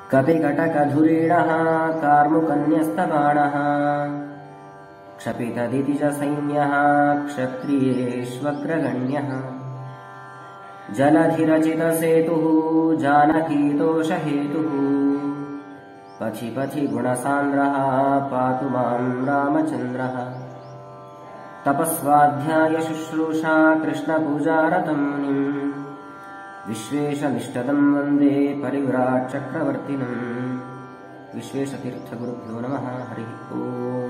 कपिकटकधुरीणः कार्मुकन्यस्तबाणः क्षपितदिति च सैन्यः क्षत्रियेष्वग्रगण्यः जलधिरचितसेतुः जानकीदोषहेतुः पथि पथि गुणसान्द्रः पातु माम् रामचन्द्रः तपस्वाध्यायशुश्रूषा कृष्णपूजारतम् मुनिम् विश्वेशनिष्ठदम् वन्दे परिव्राट् चक्रवर्तिनम् ವಿಶ್ವೇಶತೀರ್ಥಗುರುಭ್ಯೋ ನಮಃ ಹರಿ ಓಂ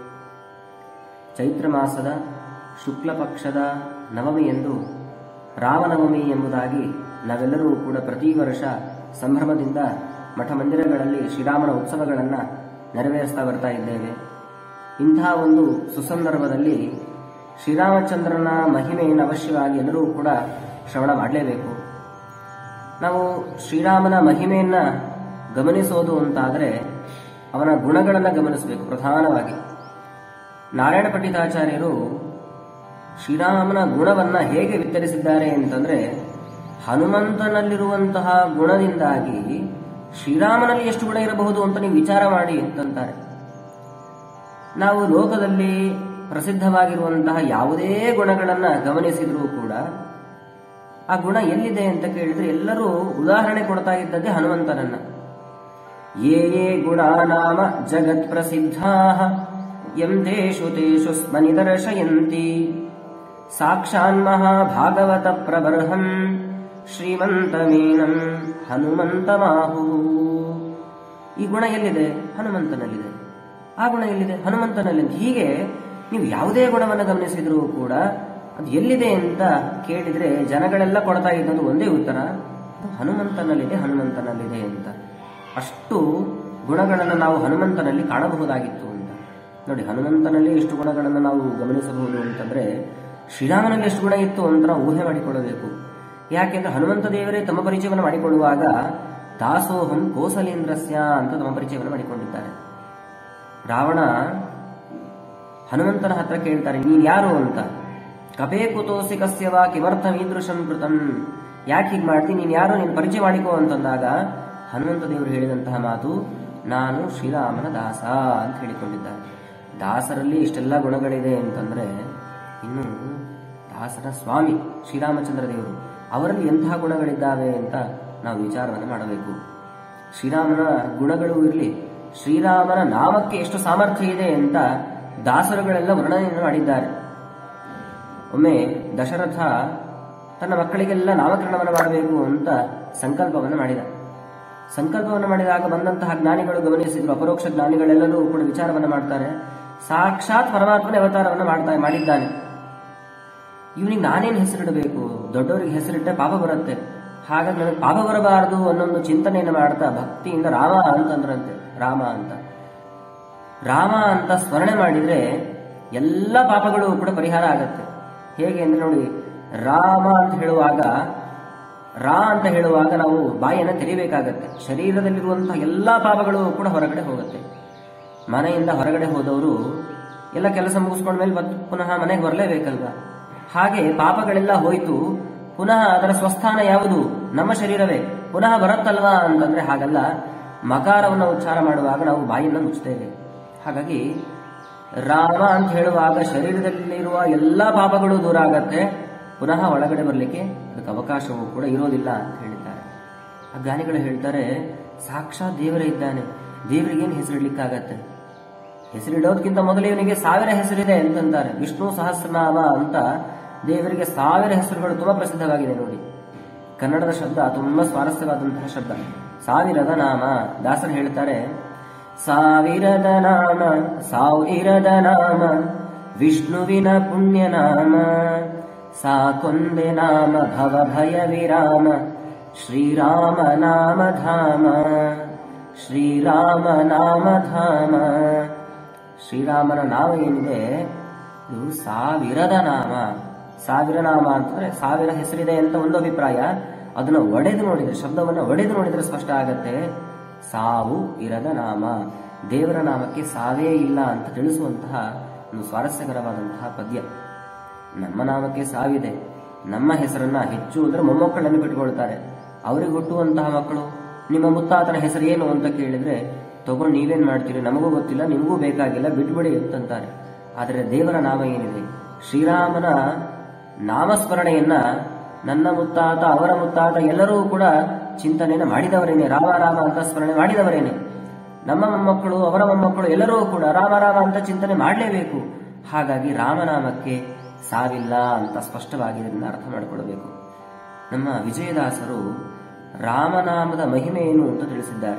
ಚೈತ್ರ ಮಾಸದ ಶುಕ್ಲ ಪಕ್ಷದ ನವಮಿಯಂದು ರಾಮನವಮಿ ಎಂಬುದಾಗಿ ನಾವೆಲ್ಲರೂ ಕೂಡ ಪ್ರತಿ ವರ್ಷ ಸಂಭ್ರಮದಿಂದ ಮಠ ಮಂದಿರಗಳಲ್ಲಿ ಶ್ರೀರಾಮನ ಉತ್ಸವಗಳನ್ನು ನೆರವೇರಿಸ್ತಾ ಬರ್ತಾ ಇದ್ದೇವೆ ಇಂತಹ ಒಂದು ಸುಸಂದರ್ಭದಲ್ಲಿ ಶ್ರೀರಾಮಚಂದ್ರನ ಮಹಿಮೆಯನ್ನು ಅವಶ್ಯವಾಗಿ ಎಲ್ಲರೂ ಕೂಡ ಶ್ರವಣ ಮಾಡಲೇಬೇಕು ನಾವು ಶ್ರೀರಾಮನ ಮಹಿಮೆಯನ್ನ ಗಮನಿಸೋದು ಅಂತಾದರೆ ಅವನ ಗುಣಗಳನ್ನು ಗಮನಿಸಬೇಕು ಪ್ರಧಾನವಾಗಿ ನಾರಾಯಣ ಪಂಡಿತಾಚಾರ್ಯರು ಶ್ರೀರಾಮನ ಗುಣವನ್ನ ಹೇಗೆ ವಿತರಿಸಿದ್ದಾರೆ ಅಂತಂದ್ರೆ ಹನುಮಂತನಲ್ಲಿರುವಂತಹ ಗುಣದಿಂದಾಗಿ ಶ್ರೀರಾಮನಲ್ಲಿ ಎಷ್ಟು ಗುಣ ಇರಬಹುದು ಅಂತ ನೀವು ವಿಚಾರ ಮಾಡಿ ಅಂತಂತಾರೆ ನಾವು ಲೋಕದಲ್ಲಿ ಪ್ರಸಿದ್ಧವಾಗಿರುವಂತಹ ಯಾವುದೇ ಗುಣಗಳನ್ನ ಗಮನಿಸಿದ್ರೂ ಕೂಡ ಆ ಗುಣ ಎಲ್ಲಿದೆ ಅಂತ ಕೇಳಿದ್ರೆ ಎಲ್ಲರೂ ಉದಾಹರಣೆ ಕೊಡ್ತಾ ಇದ್ದದ್ದೇ ಹನುಮಂತನನ್ನ ಯೇ ಯೇ ಗುಣ ನಾಮ ಜಗತ್ ಪ್ರಸಿದ್ಧಾ ಯಂ ತೇಷು ತೇಷು ಸ್ಮನಿ ದರ್ಶಯಂತಿ ಸಾಕ್ಷಾನ್ ಮಹಾಭಾಗವತ ಪ್ರಬರ್ಹಂ ಶ್ರೀಮಂತಮೇನಂ ಹನುಮಂತ ಮಾಹು ಈ ಗುಣ ಎಲ್ಲಿದೆ ಹನುಮಂತನಲ್ಲಿದೆ ಆ ಗುಣ ಎಲ್ಲಿದೆ ಹನುಮಂತನಲ್ಲಿದೆ ಹೀಗೆ ನೀವು ಯಾವುದೇ ಗುಣವನ್ನು ಗಮನಿಸಿದ್ರೂ ಕೂಡ ಅದು ಎಲ್ಲಿದೆ ಅಂತ ಕೇಳಿದ್ರೆ ಜನಗಳೆಲ್ಲ ಕೊಡ್ತಾ ಇದ್ದದ್ದು ಒಂದೇ ಉತ್ತರ ಅದು ಹನುಮಂತನಲ್ಲಿದೆ ಹನುಮಂತನಲ್ಲಿದೆ ಅಂತ ಅಷ್ಟು ಗುಣಗಳನ್ನು ನಾವು ಹನುಮಂತನಲ್ಲಿ ಕಾಣಬಹುದಾಗಿತ್ತು ಅಂತ ನೋಡಿ ಹನುಮಂತನಲ್ಲಿ ಎಷ್ಟು ಗುಣಗಳನ್ನು ನಾವು ಗಮನಿಸಬಹುದು ಅಂತಂದ್ರೆ ಶ್ರೀರಾಮನಲ್ಲಿ ಎಷ್ಟು ಗುಣ ಇತ್ತು ಅಂತ ನಾವು ಊಹೆ ಮಾಡಿಕೊಳ್ಳಬೇಕು ಯಾಕೆಂದ್ರೆ ಹನುಮಂತ ದೇವರೇ ತಮ್ಮ ಪರಿಚಯವನ್ನು ಮಾಡಿಕೊಳ್ಳುವಾಗ ದಾಸೋಹಂ ಕೋಸಲೇಂದ್ರಸ್ಯ ಅಂತ ತಮ್ಮ ಪರಿಚಯವನ್ನು ಮಾಡಿಕೊಂಡಿದ್ದಾರೆ ರಾವಣ ಹನುಮಂತನ ಹತ್ರ ಕೇಳ್ತಾರೆ ನೀನ್ ಯಾರು ಅಂತ ಕಪೇ ಕುತೋಸಿ ಕಸ್ಯವ ಕಿಮರ್ಥಂ ಈದೃಶಂ ಕೃತಂ ಯಾಕೆ ಹೀಗೆ ಮಾಡ್ತೀನಿ ನೀನು ಯಾರು ನೀನು ಪರಿಚಯ ಮಾಡಿಕೋ ಅಂತಂದಾಗ ಹನುಮಂತ ದೇವರು ಹೇಳಿದಂತಹ ಮಾತು ನಾನು ಶ್ರೀರಾಮನ ದಾಸ ಅಂತ ಹೇಳಿಕೊಂಡಿದ್ದಾರೆ ದಾಸರಲ್ಲಿ ಇಷ್ಟೆಲ್ಲ ಗುಣಗಳಿದೆ ಅಂತಂದ್ರೆ ಇನ್ನು ದಾಸರ ಸ್ವಾಮಿ ಶ್ರೀರಾಮಚಂದ್ರ ದೇವರು ಅವರಲ್ಲಿ ಎಂತಹ ಗುಣಗಳಿದ್ದಾವೆ ಅಂತ ನಾವು ವಿಚಾರವನ್ನು ಮಾಡಬೇಕು ಶ್ರೀರಾಮನ ಗುಣಗಳು ಇರಲಿ ಶ್ರೀರಾಮನ ನಾಮಕ್ಕೆ ಎಷ್ಟು ಸಾಮರ್ಥ್ಯ ಇದೆ ಅಂತ ದಾಸರುಗಳೆಲ್ಲ ವರ್ಣನೆಯನ್ನು ಮಾಡಿದ್ದಾರೆ ಒಮ್ಮೆ ದಶರಥ ತನ್ನ ಮಕ್ಕಳಿಗೆಲ್ಲ ನಾಮಕರಣವನ್ನು ಮಾಡಬೇಕು ಅಂತ ಸಂಕಲ್ಪವನ್ನು ಮಾಡಿದ ಸಂಕಲ್ಪವನ್ನು ಮಾಡಿದಾಗ ಬಂದಂತಹ ಜ್ಞಾನಿಗಳು ಗಮನಿಸಿದ್ರು ಅಪರೋಕ್ಷ ಜ್ಞಾನಿಗಳೆಲ್ಲರೂ ಕೂಡ ವಿಚಾರವನ್ನು ಮಾಡ್ತಾರೆ ಸಾಕ್ಷಾತ್ ಪರಮಾತ್ಮನ ಅವತಾರವನ್ನು ಮಾಡ್ತಾ ಮಾಡಿದ್ದಾನೆ ಇವನಿಗೆ ನಾನೇನು ಹೆಸರಿಡಬೇಕು ದೊಡ್ಡವರಿಗೆ ಹೆಸರಿಟ್ಟರೆ ಪಾಪ ಬರುತ್ತೆ ಹಾಗಾಗಿ ನನಗೆ ಪಾಪ ಬರಬಾರದು ಅನ್ನೊಂದು ಚಿಂತನೆಯನ್ನು ಮಾಡ್ತಾ ಭಕ್ತಿಯಿಂದ ರಾಮ ಅಂತಂದ್ರಂತೆ ರಾಮ ಅಂತ ರಾಮ ಅಂತ ಸ್ಮರಣೆ ಮಾಡಿದ್ರೆ ಎಲ್ಲ ಪಾಪಗಳು ಕೂಡ ಪರಿಹಾರ ಆಗತ್ತೆ ಹೇಗೆ ಅಂದ್ರೆ ನೋಡಿ ರಾಮ ಅಂತ ಹೇಳುವಾಗ ರಾ ಅಂತ ಹೇಳುವಾಗ ನಾವು ಬಾಯನ್ನು ತೆರಿಬೇಕಾಗತ್ತೆ ಶರೀರದಲ್ಲಿರುವಂತಹ ಎಲ್ಲಾ ಪಾಪಗಳು ಕೂಡ ಹೊರಗಡೆ ಹೋಗುತ್ತೆ ಮನೆಯಿಂದ ಹೊರಗಡೆ ಹೋದವರು ಎಲ್ಲ ಕೆಲಸ ಮುಗಿಸ್ಕೊಂಡ ಮೇಲೆ ಮತ್ತೆ ಪುನಃ ಮನೆಗೆ ಬರಲೇಬೇಕಲ್ವಾ ಹಾಗೆ ಪಾಪಗಳೆಲ್ಲ ಹೋಯ್ತು ಪುನಃ ಅದರ ಸ್ವಸ್ಥಾನ ಯಾವುದು ನಮ್ಮ ಶರೀರವೇ ಪುನಃ ಬರುತ್ತಲ್ವಾ ಅಂತಂದ್ರೆ ಹಾಗಲ್ಲ ಮಕಾರವನ್ನು ಉಚ್ಚಾರ ಮಾಡುವಾಗ ನಾವು ಬಾಯಿಯನ್ನು ಮುಚ್ಚುತ್ತೇವೆ ಹಾಗಾಗಿ ರಾಮ ಅಂತ ಹೇಳುವಾಗ ಶರೀರದಲ್ಲಿರುವ ಎಲ್ಲಾ ಪಾಪಗಳು ದೂರ ಆಗತ್ತೆ ಪುನಃ ಒಳಗಡೆ ಬರಲಿಕ್ಕೆ ಅದಕ್ಕೆ ಅವಕಾಶವೂ ಕೂಡ ಇರೋದಿಲ್ಲ ಅಂತ ಹೇಳಿದ್ದಾರೆ ಆ ಜ್ಞಾನಿಗಳು ಹೇಳ್ತಾರೆ ಸಾಕ್ಷಾತ್ ದೇವರೇ ಇದ್ದಾನೆ ದೇವರಿಗೇನು ಹೆಸರಿಡ್ಲಿಕ್ಕಾಗತ್ತೆ ಹೆಸರಿಡೋದಕ್ಕಿಂತ ಮೊದಲು ಇವನಿಗೆ ಸಾವಿರ ಹೆಸರಿದೆ ಅಂತಂತಾರೆ ವಿಷ್ಣು ಸಹಸ್ರನಾಮ ಅಂತ ದೇವರಿಗೆ ಸಾವಿರ ಹೆಸರುಗಳು ತುಂಬಾ ಪ್ರಸಿದ್ಧವಾಗಿದೆ ನೋಡಿ ಕನ್ನಡದ ಶಬ್ದ ತುಂಬಾ ಸ್ವಾರಸ್ಯವಾದಂತಹ ಶಬ್ದ ಸಾವಿರದ ನಾಮ ದಾಸರು ಹೇಳ್ತಾರೆ ಸಾವಿರದ ನಾಮ ಸಾವಿರದ ನಾಮ ವಿಷ್ಣುವಿನ ಪುಣ್ಯ ನಾಮ ಸಾಕೊಂದೆ ನಾಮ ಭವ ಭಯ ವಿರಾಮ ಶ್ರೀರಾಮ ನಾಮ ಧಾಮ ಶ್ರೀರಾಮ ನಾಮ ಧಾಮ ಶ್ರೀರಾಮನ ನಾಮ ಏನಿದೆ ಇದು ಸಾವಿರದ ನಾಮ ಸಾವಿರ ನಾಮ ಅಂತಂದ್ರೆ ಸಾವಿರ ಹೆಸರಿದೆ ಅಂತ ಒಂದು ಅಭಿಪ್ರಾಯ ಅದನ್ನ ಒಡೆದು ನೋಡಿದ್ರೆ ಶಬ್ದವನ್ನು ಒಡೆದು ನೋಡಿದ್ರೆ ಸ್ಪಷ್ಟ ಆಗತ್ತೆ ಸಾವು ಇರದ ನಾಮ ದೇವರ ನಾಮಕ್ಕೆ ಸಾವೇ ಇಲ್ಲ ಅಂತ ತಿಳಿಸುವಂತಹ ಒಂದು ಸ್ವಾರಸ್ಯಕರವಾದಂತಹ ಪದ್ಯ ನಮ್ಮ ನಾಮಕ್ಕೆ ಸಾವಿದೆ ನಮ್ಮ ಹೆಸರನ್ನ ಹೆಚ್ಚು ಅಂದ್ರೆ ಮೊಮ್ಮಕ್ಕಳನ್ನು ಬಿಟ್ಟುಕೊಳ್ತಾರೆ ಅವರಿಗೆ ಹುಟ್ಟುವಂತಹ ಮಕ್ಕಳು ನಿಮ್ಮ ಮುತ್ತಾತನ ಹೆಸರು ಏನು ಅಂತ ಕೇಳಿದ್ರೆ ತಗೊಂಡು ನೀವೇನ್ ಮಾಡ್ತೀರಿ ನಮಗೂ ಗೊತ್ತಿಲ್ಲ ನಿಮಗೂ ಬೇಕಾಗಿಲ್ಲ ಬಿಟ್ಬಿಡಿ ಅಂತಂತಾರೆ ಆದರೆ ದೇವರ ನಾಮ ಏನಿದೆ ಶ್ರೀರಾಮನ ನಾಮಸ್ಮರಣೆಯನ್ನ ನನ್ನ ಮುತ್ತಾತ ಅವರ ಮುತ್ತಾತ ಎಲ್ಲರೂ ಕೂಡ ಚಿಂತನೆಯನ್ನು ಮಾಡಿದವರೇನೆ ರಾಮ ರಾಮ ಅಂತ ಸ್ಮರಣೆ ಮಾಡಿದವರೇನೆ ನಮ್ಮ ಮೊಮ್ಮಕ್ಕಳು ಅವರ ಮೊಮ್ಮಕ್ಕಳು ಎಲ್ಲರೂ ಕೂಡ ರಾಮ ರಾಮ ಅಂತ ಚಿಂತನೆ ಮಾಡಲೇಬೇಕು ಹಾಗಾಗಿ ರಾಮನಾಮಕ್ಕೆ ಸಾವಿಲ್ಲ ಅಂತ ಸ್ಪಷ್ಟವಾಗಿ ಇದನ್ನ ಅರ್ಥ ಮಾಡಿಕೊಳ್ಳಬೇಕು ನಮ್ಮ ವಿಜಯದಾಸರು ರಾಮನಾಮದ ಮಹಿಮೆ ಏನು ಅಂತ ತಿಳಿಸಿದ್ದಾರೆ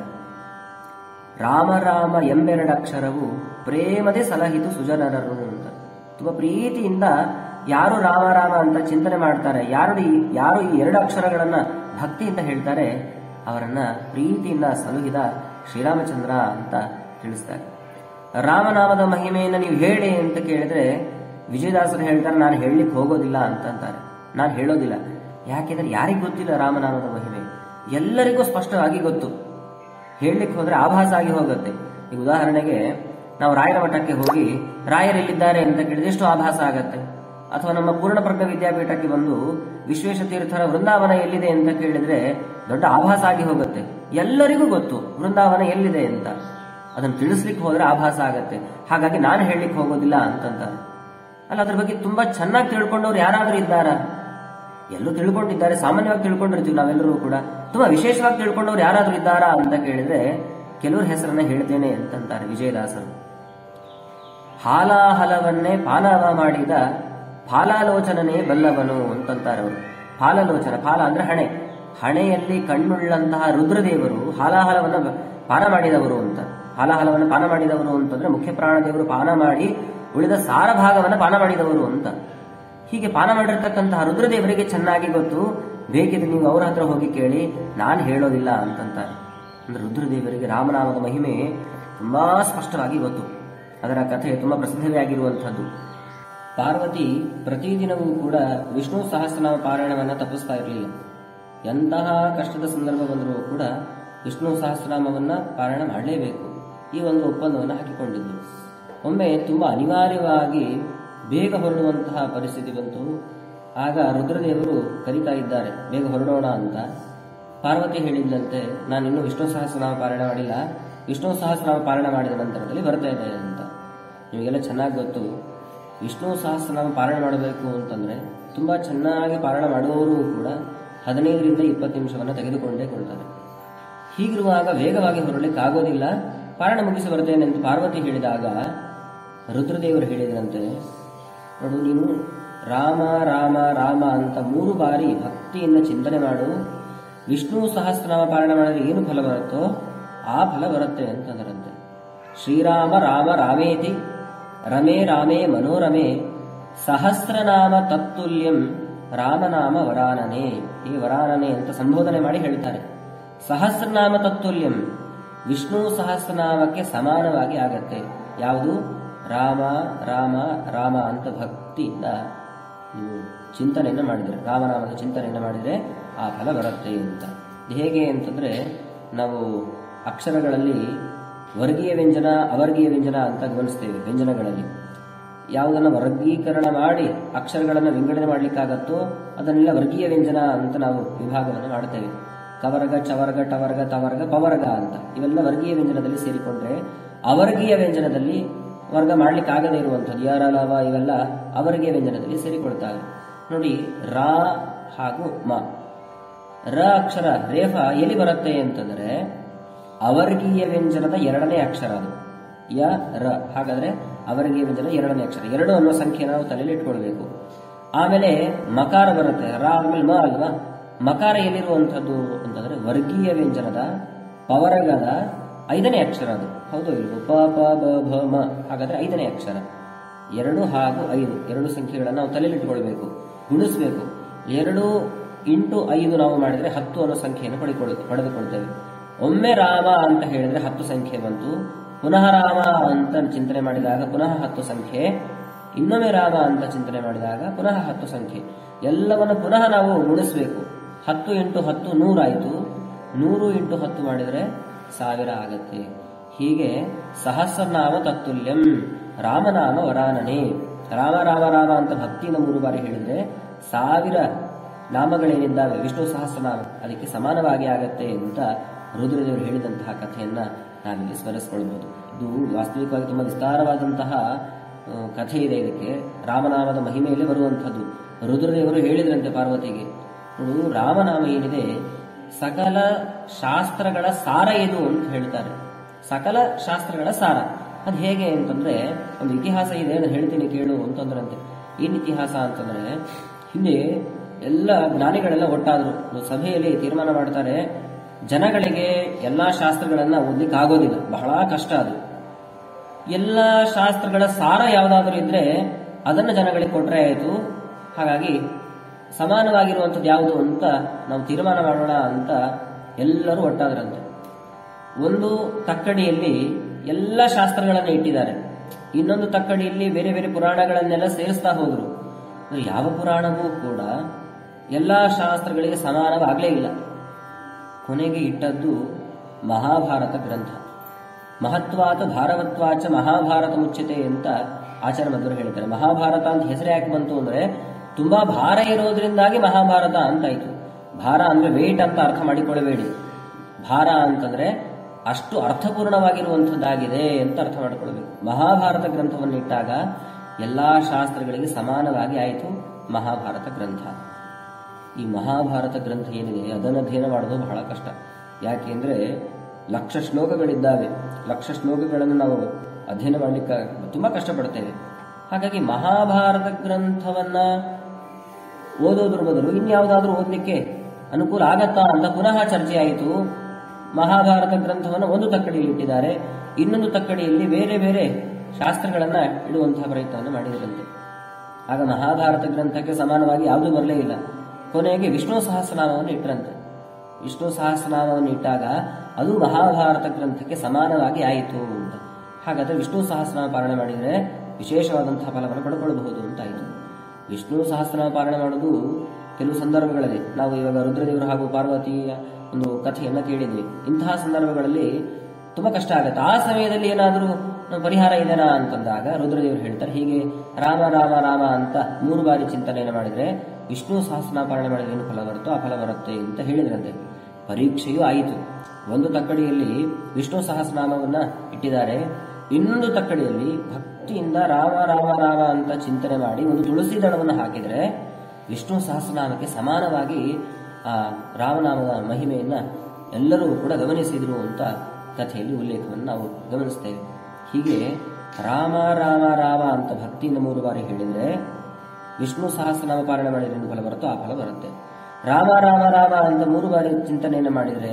ರಾಮ ರಾಮ ಎಂಬೆರಡಕ್ಷರವು ಪ್ರೇಮದೆ ಸಲಹಿತು ಸುಜನರರು ಅಂತ ತುಂಬಾ ಪ್ರೀತಿಯಿಂದ ಯಾರು ರಾಮ ರಾಮ ಅಂತ ಚಿಂತನೆ ಮಾಡ್ತಾರೆ ಯಾರು ಈ ಯಾರು ಈ ಎರಡು ಅಕ್ಷರಗಳನ್ನ ಭಕ್ತಿಯಿಂದ ಹೇಳ್ತಾರೆ ಅವರನ್ನ ಪ್ರೀತಿಯಿಂದ ಸಲುಹಿದ ಶ್ರೀರಾಮಚಂದ್ರ ಅಂತ ತಿಳಿಸ್ತಾರೆ ರಾಮನಾಮದ ಮಹಿಮೆಯನ್ನು ನೀವು ಹೇಳಿ ಅಂತ ಕೇಳಿದ್ರೆ ವಿಜಯದಾಸರು ಹೇಳ್ತಾರೆ ನಾನು ಹೇಳಲಿಕ್ಕೆ ಹೋಗೋದಿಲ್ಲ ಅಂತಂತಾರೆ ನಾನು ಹೇಳೋದಿಲ್ಲ ಯಾಕೆಂದ್ರೆ ಯಾರಿಗೂ ಗೊತ್ತಿಲ್ಲ ರಾಮನಾಮದ ಮಹಿಮೆ ಎಲ್ಲರಿಗೂ ಸ್ಪಷ್ಟವಾಗಿ ಗೊತ್ತು ಹೇಳಲಿಕ್ಕೆ ಹೋದ್ರೆ ಆಭಾಸ ಆಗಿ ಹೋಗುತ್ತೆ ಈಗ ಉದಾಹರಣೆಗೆ ನಾವು ರಾಯರ ಮಠಕ್ಕೆ ಹೋಗಿ ರಾಯರೆಲ್ಲಿದ್ದಾರೆ ಅಂತ ಕೇಳಿದ್ರೆ ಎಷ್ಟು ಆಭಾಸ ಆಗತ್ತೆ ಅಥವಾ ನಮ್ಮ ಪೂರ್ಣಪ್ರಜ್ಞ ವಿದ್ಯಾಪೀಠಕ್ಕೆ ಬಂದು ವಿಶ್ವೇಶ ತೀರ್ಥರ ವೃಂದಾವನ ಎಲ್ಲಿದೆ ಅಂತ ಕೇಳಿದ್ರೆ ದೊಡ್ಡ ಆಭಾಸ ಆಗಿ ಹೋಗುತ್ತೆ ಎಲ್ಲರಿಗೂ ಗೊತ್ತು ವೃಂದಾವನ ಎಲ್ಲಿದೆ ಅಂತ ಅದನ್ನು ತಿಳಿಸ್ಲಿಕ್ಕೆ ಹೋದ್ರೆ ಆಭಾಸ ಆಗತ್ತೆ ಹಾಗಾಗಿ ನಾನು ಹೇಳಲಿಕ್ಕೆ ಹೋಗೋದಿಲ್ಲ ಅಂತಂತಾರೆ ಅಲ್ಲ ಅದ್ರ ಬಗ್ಗೆ ತುಂಬಾ ಚೆನ್ನಾಗಿ ತಿಳ್ಕೊಂಡವ್ರು ಯಾರಾದ್ರೂ ಇದ್ದಾರಾ ಎಲ್ಲರೂ ತಿಳ್ಕೊಂಡಿದ್ದಾರೆ ಸಾಮಾನ್ಯವಾಗಿ ತಿಳ್ಕೊಂಡಿರ್ತೀವಿ ನಾವೆಲ್ಲರೂ ಕೂಡ ತುಂಬಾ ವಿಶೇಷವಾಗಿ ತಿಳ್ಕೊಂಡವ್ರು ಯಾರಾದ್ರೂ ಇದ್ದಾರಾ ಅಂತ ಕೇಳಿದ್ರೆ ಕೆಲವ್ರ ಹೆಸರನ್ನ ಹೇಳ್ತೇನೆ ಅಂತಂತಾರೆ ವಿಜಯದಾಸರು ಹಾಲಾಹಲವನ್ನೇ ಪಾಲವ ಮಾಡಿದ ಫಾಲಾಲೋಚನನೇ ಬಲ್ಲವನು ಅಂತಂತಾರೆ ಅವರು ಫಾಲಾಲೋಚನ ಫಾಲ ಅಂದ್ರೆ ಹಣೆ ಹಣೆಯಲ್ಲಿ ಕಣ್ಣುಳ್ಳಂತಹ ರುದ್ರದೇವರು ಹಾಲಾಹಲವನ್ನ ಪಾನ ಮಾಡಿದವರು ಅಂತ ಹಾಲಾಹಲವನ್ನು ಪಾನ ಮಾಡಿದವರು ಅಂತಂದ್ರೆ ಮುಖ್ಯ ಪ್ರಾಣದೇವರು ಪಾನ ಮಾಡಿ ಉಳಿದ ಸಾರ ಭಾಗವನ್ನ ಪಾನ ಮಾಡಿದವರು ಅಂತ ಹೀಗೆ ಪಾನ ಮಾಡಿರ್ತಕ್ಕಂತಹ ರುದ್ರದೇವರಿಗೆ ಚೆನ್ನಾಗಿ ಗೊತ್ತು ಬೇಕಿದ್ರೆ ನೀವು ಅವರ ಹತ್ರ ಹೋಗಿ ಕೇಳಿ ನಾನು ಹೇಳೋದಿಲ್ಲ ಅಂತಂತಾರೆ ಅಂದ್ರೆ ರುದ್ರದೇವರಿಗೆ ರಾಮನಾಮದ ಮಹಿಮೆ ತುಂಬಾ ಸ್ಪಷ್ಟವಾಗಿ ಗೊತ್ತು ಅದರ ಕಥೆ ತುಂಬಾ ಪ್ರಸಿದ್ಧವೇ ಆಗಿರುವಂತಹದ್ದು ಪಾರ್ವತಿ ಪ್ರತಿದಿನವೂ ಕೂಡ ವಿಷ್ಣು ಸಹಸ್ರನಾಮ ಪಾರಾಯಣವನ್ನ ತಪ್ಪಿಸ್ತಾ ಇರಲಿಲ್ಲ ಎಂತಹ ಕಷ್ಟದ ಸಂದರ್ಭ ಬಂದರೂ ಕೂಡ ವಿಷ್ಣು ಸಹಸ್ರನಾಮವನ್ನ ಪಾರಾಯಣ ಮಾಡಲೇಬೇಕು ಈ ಒಂದು ಒಪ್ಪಂದವನ್ನು ಹಾಕಿಕೊಂಡಿದ್ದು ಒಮ್ಮೆ ತುಂಬಾ ಅನಿವಾರ್ಯವಾಗಿ ಬೇಗ ಹೊರಡುವಂತಹ ಪರಿಸ್ಥಿತಿ ಬಂತು ಆಗ ರುದ್ರದೇವರು ಕರೀತಾ ಇದ್ದಾರೆ ಬೇಗ ಹೊರಡೋಣ ಅಂತ ಪಾರ್ವತಿ ಹೇಳಿದ್ದಂತೆ ನಾನು ಇನ್ನೂ ವಿಷ್ಣು ಸಹಸ್ರನಾಮ ಪಾರಾಯಣ ಮಾಡಿಲ್ಲ ವಿಷ್ಣು ಸಹಸ್ರನಾಮ ಪಾರಾಯಣ ಮಾಡಿದ ನಂತರದಲ್ಲಿ ಬರ್ತಾ ಇದೆ ಅಂತ ನಿಮಗೆಲ್ಲ ಚೆನ್ನಾಗಿ ಗೊತ್ತು ವಿಷ್ಣು ಸಹಸ್ರನಾಮ ಪಾರಾಯಣ ಮಾಡಬೇಕು ಅಂತಂದ್ರೆ ತುಂಬಾ ಚೆನ್ನಾಗಿ ಪಾರಾಯಣ ಮಾಡುವವರು ಕೂಡ ಹದಿನೈದರಿಂದ ಇಪ್ಪತ್ತು ನಿಮಿಷವನ್ನು ತೆಗೆದುಕೊಂಡೇ ಕೊಡ್ತಾರೆ ಹೀಗಿರುವಾಗ ವೇಗವಾಗಿ ಹೊರಡಲಿಕ್ಕೆ ಆಗೋದಿಲ್ಲ ಪಾರಾಯಣ ಮುಗಿಸಿ ಬರ್ತೇನೆ ಎಂದು ಪಾರ್ವತಿ ಹೇಳಿದಾಗ ರುದ್ರದೇವರು ಹೇಳಿದ್ರಂತೆ ನೋಡು ನೀನು ರಾಮ ರಾಮ ರಾಮ ಅಂತ ಮೂರು ಬಾರಿ ಭಕ್ತಿಯಿಂದ ಚಿಂತನೆ ಮಾಡು ವಿಷ್ಣು ಸಹಸ್ರನಾಮ ಪಾರಾಯಣ ಮಾಡಿದ್ರೆ ಏನು ಫಲ ಬರುತ್ತೋ ಆ ಫಲ ಬರುತ್ತೆ ಅಂತಂದ್ರಂತೆ ಶ್ರೀರಾಮ ರಾಮ ರಾಮೇತಿ ರಮೇ ರಾಮೇ ಮನೋರಮೆ ಸಹಸ್ರನಾಮ ತತ್ತುಲ್ಯಂ ರಾಮನಾಮ ವರಾನನೆ ಈ ವರಾನನೆ ಅಂತ ಸಂಬೋಧನೆ ಮಾಡಿ ಹೇಳ್ತಾರೆ ಸಹಸ್ರನಾಮ ತತ್ತುಲ್ಯಂ ವಿಷ್ಣು ಸಹಸ್ರನಾಮಕ್ಕೆ ಸಮಾನವಾಗಿ ಆಗತ್ತೆ ಯಾವುದು ರಾಮ ರಾಮ ರಾಮ ಅಂತ ಭಕ್ತಿಯಿಂದ ನೀವು ಚಿಂತನೆಯನ್ನು ಮಾಡಿದರೆ ರಾಮನಾಮದ ಚಿಂತನೆಯನ್ನು ಮಾಡಿದರೆ ಆ ಫಲ ಬರುತ್ತೆ ಅಂತ ಇದು ಹೇಗೆ ಅಂತಂದ್ರೆ ನಾವು ಅಕ್ಷರಗಳಲ್ಲಿ ವರ್ಗೀಯ ವ್ಯಂಜನ ಅವರ್ಗೀಯ ವ್ಯಂಜನ ಅಂತ ಗಮನಿಸ್ತೇವೆ ವ್ಯಂಜನಗಳಲ್ಲಿ ಯಾವುದನ್ನು ವರ್ಗೀಕರಣ ಮಾಡಿ ಅಕ್ಷರಗಳನ್ನು ವಿಂಗಡಣೆ ಮಾಡಲಿಕ್ಕಾಗತ್ತೋ ಅದನ್ನೆಲ್ಲ ವರ್ಗೀಯ ವ್ಯಂಜನ ಅಂತ ನಾವು ವಿಭಾಗವನ್ನು ಮಾಡುತ್ತೇವೆ ಕವರ್ಗ ಚವರ್ಗ ಟವರ್ಗ ತವರ್ಗ ಪವರ್ಗ ಅಂತ ಇವೆಲ್ಲ ವರ್ಗೀಯ ವ್ಯಂಜನದಲ್ಲಿ ಸೇರಿಕೊಂಡ್ರೆ ಅವರ್ಗೀಯ ವ್ಯಂಜನದಲ್ಲಿ ವರ್ಗ ಮಾಡ್ಲಿಕ್ಕಾಗದೇ ಇರುವಂಥದ್ದು ಯಾರ ಲವ ಇವೆಲ್ಲ ಅವರ್ಗೀಯ ವ್ಯಂಜನದಲ್ಲಿ ಸೇರಿಕೊಳ್ತಾರೆ ನೋಡಿ ರಾ ಹಾಗೂ ಮ ರ ಅಕ್ಷರ ರೇಫ ಎಲ್ಲಿ ಬರುತ್ತೆ ಅಂತಂದ್ರೆ ಅವರ್ಗೀಯ ವ್ಯಂಜನದ ಎರಡನೇ ಅಕ್ಷರ ಅದು ಯ ರ ಹಾಗಾದ್ರೆ ಅವರ್ಗೀಯ ವ್ಯಂಜನ ಎರಡನೇ ಅಕ್ಷರ ಎರಡು ಅನ್ನೋ ಸಂಖ್ಯೆ ನಾವು ತಲೆಯಲ್ಲಿ ಇಟ್ಕೊಳ್ಬೇಕು ಆಮೇಲೆ ಮಕಾರ ಬರುತ್ತೆ ರ ಆದ್ಮೇಲೆ ಮ ಅಲ್ವಾ ಮಕಾರ ಎಲ್ಲಿರುವಂಥದ್ದು ಅಂತಂದ್ರೆ ವರ್ಗೀಯ ವ್ಯಂಜನದ ಪವರಗದ ಐದನೇ ಅಕ್ಷರ ಅದು ಹೌದು ಇಲ್ವೋ ಪ ಪ ಬ ಭ ಮ ಹಾಗಾದ್ರೆ ಐದನೇ ಅಕ್ಷರ ಎರಡು ಹಾಗೂ ಐದು ಎರಡು ಸಂಖ್ಯೆಗಳನ್ನು ನಾವು ತಲೆಯಲ್ಲಿಟ್ಟುಕೊಳ್ಬೇಕು ಗುಣಿಸ್ಬೇಕು ಎರಡು ಇಂಟು ಐದು ನಾವು ಮಾಡಿದ್ರೆ ಹತ್ತು ಅನ್ನೋ ಸಂಖ್ಯೆಯನ್ನು ಪಡೆದುಕೊಳ್ಳ ಪಡೆದುಕೊಳ್ತೇವೆ ಒಮ್ಮೆ ರಾಮ ಅಂತ ಹೇಳಿದ್ರೆ ಹತ್ತು ಸಂಖ್ಯೆ ಬಂತು ಪುನಃ ರಾಮ ಅಂತ ಚಿಂತನೆ ಮಾಡಿದಾಗ ಪುನಃ ಹತ್ತು ಸಂಖ್ಯೆ ಇನ್ನೊಮ್ಮೆ ರಾಮ ಅಂತ ಚಿಂತನೆ ಮಾಡಿದಾಗ ಪುನಃ ಹತ್ತು ಸಂಖ್ಯೆ ಎಲ್ಲವನ್ನು ಪುನಃ ನಾವು ಗುಣಿಸ್ಬೇಕು ಹತ್ತು ಇಂಟು ಹತ್ತು ನೂರಾಯಿತು ನೂರು ಇಂಟು ಹತ್ತು ಮಾಡಿದರೆ ಸಾವಿರ ಆಗತ್ತೆ ಹೀಗೆ ಸಹಸ್ರನಾಮ ತತ್ತುಲ್ಯಂ ರಾಮನಾಮ ವರಾನನೆ ರಾಮ ರಾಮ ರಾಮ ಅಂತ ಭಕ್ತಿಯಿಂದ ಮೂರು ಬಾರಿ ಹೇಳಿದ್ರೆ ಸಾವಿರ ನಾಮಗಳೇನಿದ್ದಾವೆ ವಿಷ್ಣು ಸಹಸ್ರನಾಮ ಅದಕ್ಕೆ ಸಮಾನವಾಗಿ ಆಗತ್ತೆ ಅಂತ ರುದ್ರದೇವರು ಹೇಳಿದಂತಹ ಕಥೆಯನ್ನ ನಾವಿಲ್ಲಿ ಸ್ಮರಿಸಿಕೊಳ್ಬಹುದು ಇದು ವಾಸ್ತವಿಕವಾಗಿ ತುಂಬಾ ವಿಸ್ತಾರವಾದಂತಹ ಆ, ಕಥೆ ಇದೆ ಇದಕ್ಕೆ ರಾಮನಾಮದ ಮಹಿಮೆಯಲ್ಲಿ ಬರುವಂಥದ್ದು ರುದ್ರದೇವರು ಹೇಳಿದ್ರಂತೆ ಪಾರ್ವತಿಗೆ ನೋಡು ರಾಮನಾಮ ಏನಿದೆ ಸಕಲ ಶಾಸ್ತ್ರಗಳ ಸಾರ ಇದು ಅಂತ ಹೇಳ್ತಾರೆ ಸಕಲ ಶಾಸ್ತ್ರಗಳ ಸಾರ ಅದು ಹೇಗೆ ಅಂತಂದ್ರೆ ಒಂದು ಇತಿಹಾಸ ಇದೆ ನಾನು ಹೇಳ್ತೀನಿ ಕೇಳು ಅಂತಂದ್ರಂತೆ ಏನ್ ಇತಿಹಾಸ ಅಂತಂದ್ರೆ ಹಿಂದೆ ಎಲ್ಲ ಜ್ಞಾನಿಗಳೆಲ್ಲ ಒಟ್ಟಾದ್ರು ಒಂದು ಸಭೆಯಲ್ಲಿ ತೀರ್ಮಾನ ಮಾಡ್ತಾರೆ ಜನಗಳಿಗೆ ಎಲ್ಲಾ ಶಾಸ್ತ್ರಗಳನ್ನ ಓದ್ಲಿಕ್ಕೆ ಆಗೋದಿಲ್ಲ ಬಹಳ ಕಷ್ಟ ಅದು ಎಲ್ಲ ಶಾಸ್ತ್ರಗಳ ಸಾರ ಯಾವುದಾದ್ರೂ ಇದ್ರೆ ಅದನ್ನ ಜನಗಳಿಗೆ ಕೊಟ್ರೆ ಆಯಿತು ಹಾಗಾಗಿ ಸಮಾನವಾಗಿರುವಂಥದ್ದು ಯಾವುದು ಅಂತ ನಾವು ತೀರ್ಮಾನ ಮಾಡೋಣ ಅಂತ ಎಲ್ಲರೂ ಒಟ್ಟಾದ್ರಂತೆ ಒಂದು ತಕ್ಕಡಿಯಲ್ಲಿ ಎಲ್ಲ ಶಾಸ್ತ್ರಗಳನ್ನ ಇಟ್ಟಿದ್ದಾರೆ ಇನ್ನೊಂದು ತಕ್ಕಡಿಯಲ್ಲಿ ಬೇರೆ ಬೇರೆ ಪುರಾಣಗಳನ್ನೆಲ್ಲ ಸೇರಿಸ್ತಾ ಹೋದ್ರು ಅಂದ್ರೆ ಯಾವ ಪುರಾಣವೂ ಕೂಡ ಎಲ್ಲಾ ಶಾಸ್ತ್ರಗಳಿಗೆ ಸಮಾನವಾಗಲೇ ಇಲ್ಲ ಕೊನೆಗೆ ಇಟ್ಟದ್ದು ಮಹಾಭಾರತ ಗ್ರಂಥ ಮಹತ್ವಾತ ಭಾರವತ್ವಾಚ ಮಹಾಭಾರತ ಮುಚ್ಚತೆ ಅಂತ ಆಚಾರ್ಯ ಮಧ್ವರು ಹೇಳ್ತಾರೆ ಮಹಾಭಾರತ ಅಂತ ಹೆಸರು ಯಾಕೆ ಬಂತು ಅಂದ್ರೆ ತುಂಬಾ ಭಾರ ಇರೋದ್ರಿಂದಾಗಿ ಮಹಾಭಾರತ ಅಂತಾಯ್ತು ಭಾರ ಅಂದ್ರೆ ವೇಟ್ ಅಂತ ಅರ್ಥ ಮಾಡಿಕೊಳ್ಳಬೇಡಿ ಭಾರ ಅಂತಂದ್ರೆ ಅಷ್ಟು ಅರ್ಥಪೂರ್ಣವಾಗಿರುವಂಥದ್ದಾಗಿದೆ ಅಂತ ಅರ್ಥ ಮಾಡಿಕೊಳ್ಬೇಕು ಮಹಾಭಾರತ ಗ್ರಂಥವನ್ನು ಇಟ್ಟಾಗ ಎಲ್ಲಾ ಶಾಸ್ತ್ರಗಳಿಗೆ ಸಮಾನವಾಗಿ ಆಯಿತು ಮಹಾಭಾರತ ಗ್ರಂಥ ಈ ಮಹಾಭಾರತ ಗ್ರಂಥ ಏನಿದೆ ಅದನ್ನು ಅಧ್ಯಯನ ಮಾಡೋದು ಬಹಳ ಕಷ್ಟ ಯಾಕೆಂದ್ರೆ ಲಕ್ಷ ಶ್ಲೋಕಗಳಿದ್ದಾವೆ ಲಕ್ಷ ಶ್ಲೋಕಗಳನ್ನು ನಾವು ಅಧ್ಯಯನ ಮಾಡಲಿಕ್ಕೆ ತುಂಬಾ ಕಷ್ಟಪಡ್ತೇವೆ ಹಾಗಾಗಿ ಮಹಾಭಾರತ ಗ್ರಂಥವನ್ನ ಓದೋದ್ರ ಬದಲು ಇನ್ಯಾವುದಾದ್ರೂ ಓದಲಿಕ್ಕೆ ಅನುಕೂಲ ಆಗತ್ತಾ ಅಂತ ಪುನಃ ಚರ್ಚೆ ಆಯಿತು ಮಹಾಭಾರತ ಗ್ರಂಥವನ್ನು ಒಂದು ತಕ್ಕಡಿಯಲ್ಲಿ ಇಟ್ಟಿದ್ದಾರೆ ಇನ್ನೊಂದು ತಕ್ಕಡಿಯಲ್ಲಿ ಬೇರೆ ಬೇರೆ ಶಾಸ್ತ್ರಗಳನ್ನ ಇಡುವಂತಹ ಪ್ರಯತ್ನವನ್ನು ಮಾಡಿದರಂತೆ ಆಗ ಮಹಾಭಾರತ ಗ್ರಂಥಕ್ಕೆ ಸಮಾನವಾಗಿ ಯಾವುದೂ ಬರಲೇ ಇಲ್ಲ ಕೊನೆಗೆ ವಿಷ್ಣು ಸಹಸ್ರನಾಮವನ್ನು ಇಟ್ಟರಂತೆ ವಿಷ್ಣು ಸಹಸ್ರನಾಮವನ್ನು ಇಟ್ಟಾಗ ಅದು ಮಹಾಭಾರತ ಗ್ರಂಥಕ್ಕೆ ಸಮಾನವಾಗಿ ಆಯಿತು ಅಂತ ಹಾಗಾದ್ರೆ ವಿಷ್ಣು ಸಹಸ್ರನಾಮ ಪಾಲನೆ ಮಾಡಿದರೆ ವಿಶೇಷವಾದಂತಹ ಫಲವನ್ನು ಪಡ್ಕೊಳ್ಬಹುದು ಅಂತ ಆಯಿತು ವಿಷ್ಣು ಸಹಸ್ರನಾಮ ಪಾಲನೆ ಮಾಡೋದು ಕೆಲವು ಸಂದರ್ಭಗಳಲ್ಲಿ ನಾವು ಇವಾಗ ರುದ್ರದೇವರು ಹಾಗೂ ಪಾರ್ವತಿಯ ಒಂದು ಕಥೆಯನ್ನ ಕೇಳಿದ್ವಿ ಇಂತಹ ಸಂದರ್ಭಗಳಲ್ಲಿ ತುಂಬಾ ಕಷ್ಟ ಆಗುತ್ತೆ ಆ ಸಮಯದಲ್ಲಿ ಏನಾದರೂ ಪರಿಹಾರ ಇದೆನಾ ಅಂತಂದಾಗ ರುದ್ರದೇವರು ಹೇಳ್ತಾರೆ ಹೀಗೆ ರಾಮ ರಾಮ ರಾಮ ಅಂತ ಮೂರು ಬಾರಿ ಚಿಂತನೆಯನ್ನು ಮಾಡಿದ್ರೆ ವಿಷ್ಣು ಸಹಸ್ರನಾಮ ಪಾಲನೆ ಮಾಡಿದ್ರೆ ಏನು ಫಲ ಬರುತ್ತೋ ಆ ಫಲ ಬರುತ್ತೆ ಅಂತ ಹೇಳಿದ್ರಂತೆ ಪರೀಕ್ಷೆಯೂ ಆಯಿತು ಒಂದು ತಕ್ಕಡಿಯಲ್ಲಿ ವಿಷ್ಣು ಸಹಸ್ರನಾಮವನ್ನ ಇಟ್ಟಿದ್ದಾರೆ ಇನ್ನೊಂದು ತಕ್ಕಡಿಯಲ್ಲಿ ಭಕ್ತಿಯಿಂದ ರಾಮ ರಾಮ ರಾಮ ಅಂತ ಚಿಂತನೆ ಮಾಡಿ ಒಂದು ತುಳಸಿ ದಳವನ್ನು ಹಾಕಿದರೆ ವಿಷ್ಣು ಸಹಸ್ರನಾಮಕ್ಕೆ ಸಮಾನವಾಗಿ ಆ ರಾಮನಾಮದ ಮಹಿಮೆಯನ್ನ ಎಲ್ಲರೂ ಕೂಡ ಗಮನಿಸಿದ್ರು ಅಂತ ಕಥೆಯಲ್ಲಿ ಉಲ್ಲೇಖವನ್ನು ನಾವು ಗಮನಿಸ್ತೇವೆ ಹೀಗೆ ರಾಮ ರಾಮ ರಾಮ ಅಂತ ಭಕ್ತಿಯಿಂದ ಮೂರು ಬಾರಿ ಹೇಳಿದ್ರೆ ವಿಷ್ಣು ಸಹಸ್ರನಾಮ ಪಾಲನೆ ಮಾಡಿದ್ರೆ ಏನು ಫಲ ಬರುತ್ತೋ ಆ ಫಲ ಬರುತ್ತೆ ರಾಮ ರಾಮ ರಾಮ ಅಂತ ಮೂರು ಬಾರಿ ಚಿಂತನೆಯನ್ನು ಮಾಡಿದ್ರೆ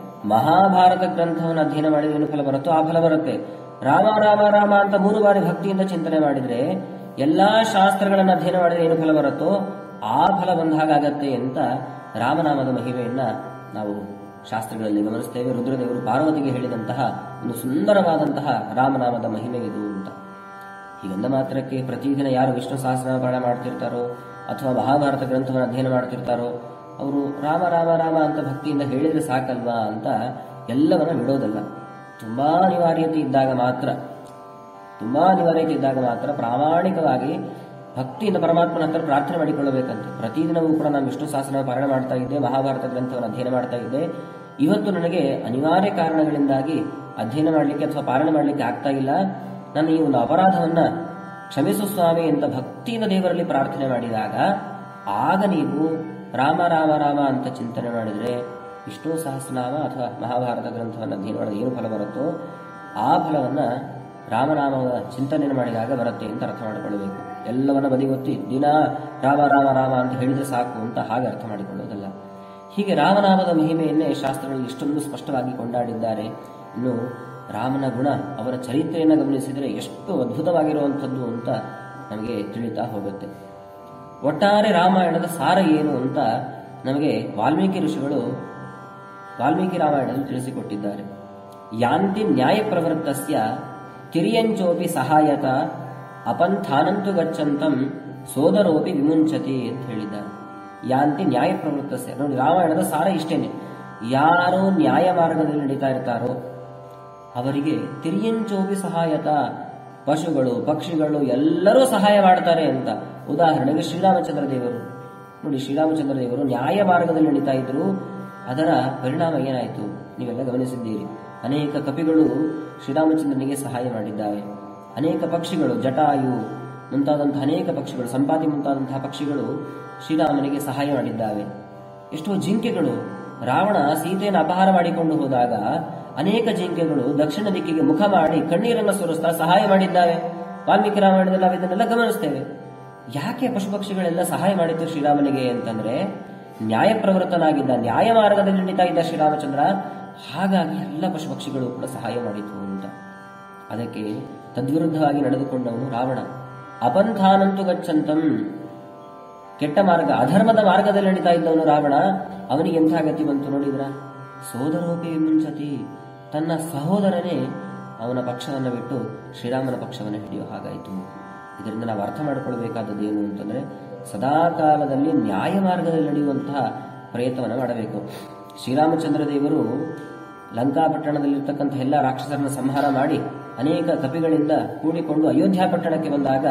ಮಹಾಭಾರತ ಗ್ರಂಥವನ್ನು ಅಧ್ಯಯನ ಮಾಡಿದ್ರೆ ಏನು ಫಲ ಬರುತ್ತೋ ಆ ಫಲ ಬರುತ್ತೆ ರಾಮ ರಾಮ ರಾಮ ಅಂತ ಮೂರು ಬಾರಿ ಭಕ್ತಿಯಿಂದ ಚಿಂತನೆ ಮಾಡಿದ್ರೆ ಎಲ್ಲಾ ಶಾಸ್ತ್ರಗಳನ್ನು ಅಧ್ಯಯನ ಮಾಡಿದ್ರೆ ಏನು ಫಲ ಬರುತ್ತೋ ಆ ಫಲ ಬಂದ ಹಾಗಾಗತ್ತೆ ಅಂತ ರಾಮನಾಮದ ಮಹಿಮೆಯನ್ನ ನಾವು ಶಾಸ್ತ್ರಗಳಲ್ಲಿ ಗಮನಿಸ್ತೇವೆ ರುದ್ರದೇವರು ಪಾರ್ವತಿಗೆ ಹೇಳಿದಂತಹ ಒಂದು ಸುಂದರವಾದಂತಹ ರಾಮನಾಮದ ಮಹಿಮೆ ಇದು ಅಂತ ಹೀಗಂದ ಮಾತ್ರಕ್ಕೆ ಪ್ರತಿದಿನ ಯಾರು ವಿಷ್ಣು ಸಹಸ್ರನಾಮ ಪಾರಾಯಣ ಮಾಡ್ತಿರ್ತಾರೋ ಅಥವಾ ಮಹಾಭಾರತ ಗ್ರಂಥವನ್ನು ಅಧ್ಯಯನ ಮಾಡ್ತಿರ್ತಾರೋ ಅವರು ರಾಮ ರಾಮ ರಾಮ ಅಂತ ಭಕ್ತಿಯಿಂದ ಹೇಳಿದ್ರೆ ಸಾಕಲ್ವಾ ಅಂತ ಎಲ್ಲವನ್ನ ಬಿಡೋದಲ್ಲ ತುಂಬಾ ಅನಿವಾರ್ಯತೆ ಇದ್ದಾಗ ಮಾತ್ರ ತುಂಬಾ ಅನಿವಾರ್ಯತೆ ಇದ್ದಾಗ ಮಾತ್ರ ಪ್ರಾಮಾಣಿಕವಾಗಿ ಭಕ್ತಿಯಿಂದ ಪರಮಾತ್ಮನ ಹತ್ರ ಪ್ರಾರ್ಥನೆ ಮಾಡಿಕೊಳ್ಳಬೇಕಂತೆ ಪ್ರತಿದಿನವೂ ಕೂಡ ನಾನು ವಿಷ್ಣು ಸಹಸ್ರನಾಮ ಪಾರಾಯಣ ಮಾಡ್ತಾ ಇದ್ದೆ ಮಹಾಭಾರತ ಗ್ರಂಥವನ್ನು ಅಧ್ಯಯನ ಮಾಡ್ತಾ ಇದ್ದೆ ಇವತ್ತು ನನಗೆ ಅನಿವಾರ್ಯ ಕಾರಣಗಳಿಂದಾಗಿ ಅಧ್ಯಯನ ಮಾಡಲಿಕ್ಕೆ ಅಥವಾ ಪಾಲನೆ ಮಾಡಲಿಕ್ಕೆ ಆಗ್ತಾ ಇಲ್ಲ ನನ್ನ ಈ ಒಂದು ಅಪರಾಧವನ್ನ ಕ್ಷಮಿಸು ಸ್ವಾಮಿ ಅಂತ ಭಕ್ತಿಯಿಂದ ದೇವರಲ್ಲಿ ಪ್ರಾರ್ಥನೆ ಮಾಡಿದಾಗ ಆಗ ನೀವು ರಾಮ ರಾಮ ರಾಮ ಅಂತ ಚಿಂತನೆ ಮಾಡಿದ್ರೆ ವಿಷ್ಣು ಸಹಸ್ರನಾಮ ಅಥವಾ ಮಹಾಭಾರತ ಗ್ರಂಥವನ್ನು ಅಧ್ಯಯನ ಮಾಡಿದ ಏನು ಫಲ ಬರುತ್ತೋ ಆ ಫಲವನ್ನ ರಾಮನಾಮದ ಚಿಂತನೆಯನ್ನು ಮಾಡಿದಾಗ ಬರುತ್ತೆ ಅಂತ ಅರ್ಥ ಮಾಡಿಕೊಳ್ಳಬೇಕು ಎಲ್ಲವನ್ನ ಬದಿಗೊತ್ತಿ ದಿನ ರಾಮ ರಾಮ ರಾಮ ಅಂತ ಹೇಳಿದ್ರೆ ಸಾಕು ಅಂತ ಹಾಗೆ ಅರ್ಥ ಮಾಡಿಕೊಳ್ಳೋದಲ್ಲ ಹೀಗೆ ರಾಮನಾಮದ ಮಹಿಮೆಯನ್ನೇ ಶಾಸ್ತ್ರಗಳಲ್ಲಿ ಇಷ್ಟೊಂದು ಸ್ಪಷ್ಟವಾಗಿ ಕೊಂಡಾಡಿದ್ದಾರೆ ಇನ್ನು ರಾಮನ ಗುಣ ಅವರ ಚರಿತ್ರೆಯನ್ನು ಗಮನಿಸಿದರೆ ಎಷ್ಟು ಅದ್ಭುತವಾಗಿರುವಂಥದ್ದು ಅಂತ ನಮಗೆ ತಿಳಿತಾ ಹೋಗುತ್ತೆ ಒಟ್ಟಾರೆ ರಾಮಾಯಣದ ಸಾರ ಏನು ಅಂತ ನಮಗೆ ವಾಲ್ಮೀಕಿ ಋಷಿಗಳು ವಾಲ್ಮೀಕಿ ರಾಮಾಯಣದಲ್ಲಿ ತಿಳಿಸಿಕೊಟ್ಟಿದ್ದಾರೆ ಯಾಂತಿ ನ್ಯಾಯ ಪ್ರವೃತ್ತಸ್ಯ ತಿರಿಯಂಚೋಪಿ ಸಹಾಯತ ಅಪಂಥಾನಂತು ಗಚ್ಚಂತಂ ಸೋದರೋಪಿ ವಿಮುಂಚತಿ ಅಂತ ಹೇಳಿದ್ದಾರೆ ಯಾಂತಿ ನ್ಯಾಯ ಪ್ರವೃತ್ತಸ್ಯ ನೋಡಿ ರಾಮಾಯಣದ ಸಾರ ಇಷ್ಟೇನೆ ಯಾರು ನ್ಯಾಯ ಮಾರ್ಗದಲ್ಲಿ ನಡೀತಾ ಇರ್ತಾರೋ ಅವರಿಗೆ ತಿರಿಯಂಚೋಪಿ ಸಹಾಯತ ಪಶುಗಳು ಪಕ್ಷಿಗಳು ಎಲ್ಲರೂ ಸಹಾಯ ಮಾಡ್ತಾರೆ ಅಂತ ಉದಾಹರಣೆಗೆ ಶ್ರೀರಾಮಚಂದ್ರ ದೇವರು ನೋಡಿ ಶ್ರೀರಾಮಚಂದ್ರ ದೇವರು ನ್ಯಾಯ ಮಾರ್ಗದಲ್ಲಿ ನಡೀತಾ ಇದ್ರು ಅದರ ಪರಿಣಾಮ ಏನಾಯಿತು ನೀವೆಲ್ಲ ಗಮನಿಸಿದ್ದೀರಿ ಅನೇಕ ಕಪಿಗಳು ಶ್ರೀರಾಮಚಂದ್ರನಿಗೆ ಸಹಾಯ ಮಾಡಿದ್ದಾವೆ ಅನೇಕ ಪಕ್ಷಿಗಳು ಜಟಾಯು ಮುಂತಾದಂತಹ ಅನೇಕ ಪಕ್ಷಿಗಳು ಸಂಪಾತಿ ಮುಂತಾದಂತಹ ಪಕ್ಷಿಗಳು ಶ್ರೀರಾಮನಿಗೆ ಸಹಾಯ ಮಾಡಿದ್ದಾವೆ ಎಷ್ಟೋ ಜಿಂಕೆಗಳು ರಾವಣ ಸೀತೆಯನ್ನು ಅಪಹಾರ ಮಾಡಿಕೊಂಡು ಹೋದಾಗ ಅನೇಕ ಜಿಂಕೆಗಳು ದಕ್ಷಿಣ ದಿಕ್ಕಿಗೆ ಮುಖ ಮಾಡಿ ಕಣ್ಣೀರನ್ನು ಸುರಿಸ್ತಾ ಸಹಾಯ ಮಾಡಿದ್ದಾವೆ ವಾಲ್ಮೀಕಿ ರಾಮಾಯಣದಲ್ಲಿ ನಾವು ಇದನ್ನೆಲ್ಲ ಗಮನಿಸ್ತೇವೆ ಯಾಕೆ ಪಶು ಪಕ್ಷಿಗಳೆಲ್ಲ ಸಹಾಯ ಮಾಡಿತ್ತು ಶ್ರೀರಾಮನಿಗೆ ಅಂತಂದ್ರೆ ನ್ಯಾಯ ಪ್ರವೃತ್ತನಾಗಿದ್ದ ನ್ಯಾಯ ಮಾರ್ಗದಲ್ಲಿ ನಡೀತಾ ಇದ್ದ ಶ್ರೀರಾಮಚಂದ್ರ ಹಾಗಾಗಿ ಎಲ್ಲ ಪಶು ಪಕ್ಷಿಗಳು ಕೂಡ ಸಹಾಯ ಮಾಡಿತು ಅಂತ ಅದಕ್ಕೆ ತದ್ವಿರುದ್ಧವಾಗಿ ನಡೆದುಕೊಂಡವನು ರಾವಣ ಅಪಂಥಾನಂತು ಗಚ್ಚಂತಂ ಕೆಟ್ಟ ಮಾರ್ಗ ಅಧರ್ಮದ ಮಾರ್ಗದಲ್ಲಿ ನಡೀತಾ ಇದ್ದವನು ರಾವಣ ಅವನಿಗೆ ಎಂಥ ಗತಿ ಬಂತು ನೋಡಿದ್ರ ಸೋದರೋಪಿ ಮುಂಚತಿ ತನ್ನ ಸಹೋದರನೇ ಅವನ ಪಕ್ಷವನ್ನು ಬಿಟ್ಟು ಶ್ರೀರಾಮನ ಪಕ್ಷವನ್ನು ಹಿಡಿಯೋ ಹಾಗಾಯಿತು ಇದರಿಂದ ನಾವು ಅರ್ಥ ಮಾಡಿಕೊಳ್ಬೇಕಾದದ್ದು ಏನು ಅಂತಂದ್ರೆ ಸದಾಕಾಲದಲ್ಲಿ ನ್ಯಾಯ ಮಾರ್ಗದಲ್ಲಿ ನಡೆಯುವಂತಹ ಪ್ರಯತ್ನವನ್ನು ಮಾಡಬೇಕು ಶ್ರೀರಾಮಚಂದ್ರ ದೇವರು ಲಂಕಾಪಟ್ಟಣದಲ್ಲಿರ್ತಕ್ಕಂಥ ಎಲ್ಲ ರಾಕ್ಷಸರನ್ನು ಸಂಹಾರ ಮಾಡಿ ಅನೇಕ ಕಪಿಗಳಿಂದ ಕೂಡಿಕೊಂಡು ಅಯೋಧ್ಯ ಪಟ್ಟಣಕ್ಕೆ ಬಂದಾಗ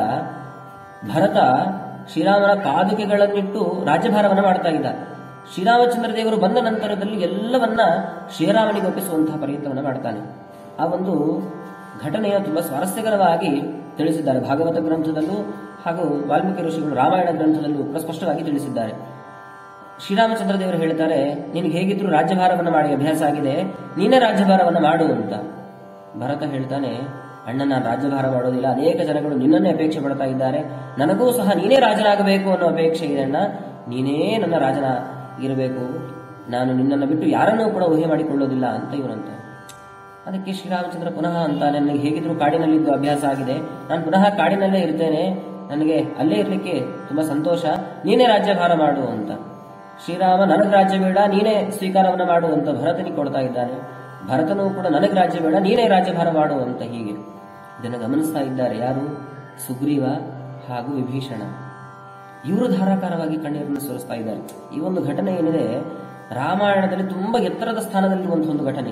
ಭರತ ಶ್ರೀರಾಮನ ಪಾದುಕೆಗಳನ್ನಿಟ್ಟು ರಾಜ್ಯಭಾರವನ್ನು ಮಾಡ್ತಾ ಇದ್ದ ಶ್ರೀರಾಮಚಂದ್ರ ದೇವರು ಬಂದ ನಂತರದಲ್ಲಿ ಎಲ್ಲವನ್ನ ಶ್ರೀರಾಮನಿಗೆ ಒಪ್ಪಿಸುವಂತಹ ಪ್ರಯತ್ನವನ್ನು ಮಾಡ್ತಾನೆ ಆ ಒಂದು ಘಟನೆಯ ತುಂಬಾ ಸ್ವಾರಸ್ಯಕರವಾಗಿ ತಿಳಿಸಿದ್ದಾರೆ ಭಾಗವತ ಗ್ರಂಥದಲ್ಲೂ ಹಾಗೂ ವಾಲ್ಮೀಕಿ ಋಷಿಗಳು ರಾಮಾಯಣ ಗ್ರಂಥದಲ್ಲೂ ಕೂಡ ಸ್ಪಷ್ಟವಾಗಿ ತಿಳಿಸಿದ್ದಾರೆ ಶ್ರೀರಾಮಚಂದ್ರ ದೇವರು ಹೇಳ್ತಾರೆ ನಿನಗೆ ಹೇಗಿದ್ರು ರಾಜ್ಯಭಾರವನ್ನು ಮಾಡಿ ಅಭ್ಯಾಸ ಆಗಿದೆ ನೀನೇ ರಾಜ್ಯಭಾರವನ್ನು ಮಾಡು ಅಂತ ಭರತ ಹೇಳ್ತಾನೆ ಅಣ್ಣ ನಾನು ರಾಜ್ಯಭಾರ ಮಾಡೋದಿಲ್ಲ ಅನೇಕ ಜನಗಳು ನಿನ್ನನ್ನೇ ಅಪೇಕ್ಷೆ ಪಡ್ತಾ ಇದ್ದಾರೆ ನನಗೂ ಸಹ ನೀನೇ ರಾಜನಾಗಬೇಕು ಅನ್ನೋ ಅಪೇಕ್ಷೆ ಇದೆ ಅಣ್ಣ ನೀನೇ ನನ್ನ ರಾಜನ ಇರಬೇಕು ನಾನು ನಿನ್ನನ್ನು ಬಿಟ್ಟು ಯಾರನ್ನೂ ಕೂಡ ಊಹೆ ಮಾಡಿಕೊಳ್ಳೋದಿಲ್ಲ ಅಂತ ಇವನಂತ ಅದಕ್ಕೆ ಶ್ರೀರಾಮಚಂದ್ರ ಪುನಃ ಅಂತಾನೆ ನನಗೆ ಹೇಗಿದ್ರು ಕಾಡಿನಲ್ಲಿದ್ದು ಅಭ್ಯಾಸ ಆಗಿದೆ ನಾನು ಪುನಃ ಕಾಡಿನಲ್ಲೇ ಇರ್ತೇನೆ ನನಗೆ ಅಲ್ಲೇ ಇರ್ಲಿಕ್ಕೆ ತುಂಬಾ ಸಂತೋಷ ನೀನೇ ರಾಜ್ಯಭಾರ ಮಾಡು ಅಂತ ಶ್ರೀರಾಮ ನನಗೆ ರಾಜ್ಯ ಬೇಡ ನೀನೇ ಸ್ವೀಕಾರವನ್ನು ಮಾಡು ಅಂತ ಭರತನಿಗೆ ಕೊಡ್ತಾ ಇದ್ದಾನೆ ಭರತನೂ ಕೂಡ ನನಗೆ ರಾಜ್ಯ ಬೇಡ ನೀನೇ ರಾಜ್ಯಭಾರ ಮಾಡು ಅಂತ ಹೀಗೆ ಇದನ್ನು ಗಮನಿಸ್ತಾ ಇದ್ದಾರೆ ಯಾರು ಸುಗ್ರೀವ ಹಾಗೂ ವಿಭೀಷಣ ಇವರು ಧಾರಾಕಾರವಾಗಿ ಕಣ್ಣೀರನ್ನು ಸುರಿಸ್ತಾ ಇದ್ದಾರೆ ಈ ಒಂದು ಘಟನೆ ಏನಿದೆ ರಾಮಾಯಣದಲ್ಲಿ ತುಂಬಾ ಎತ್ತರದ ಸ್ಥಾನದಲ್ಲಿ ಒಂದು ಒಂದು ಘಟನೆ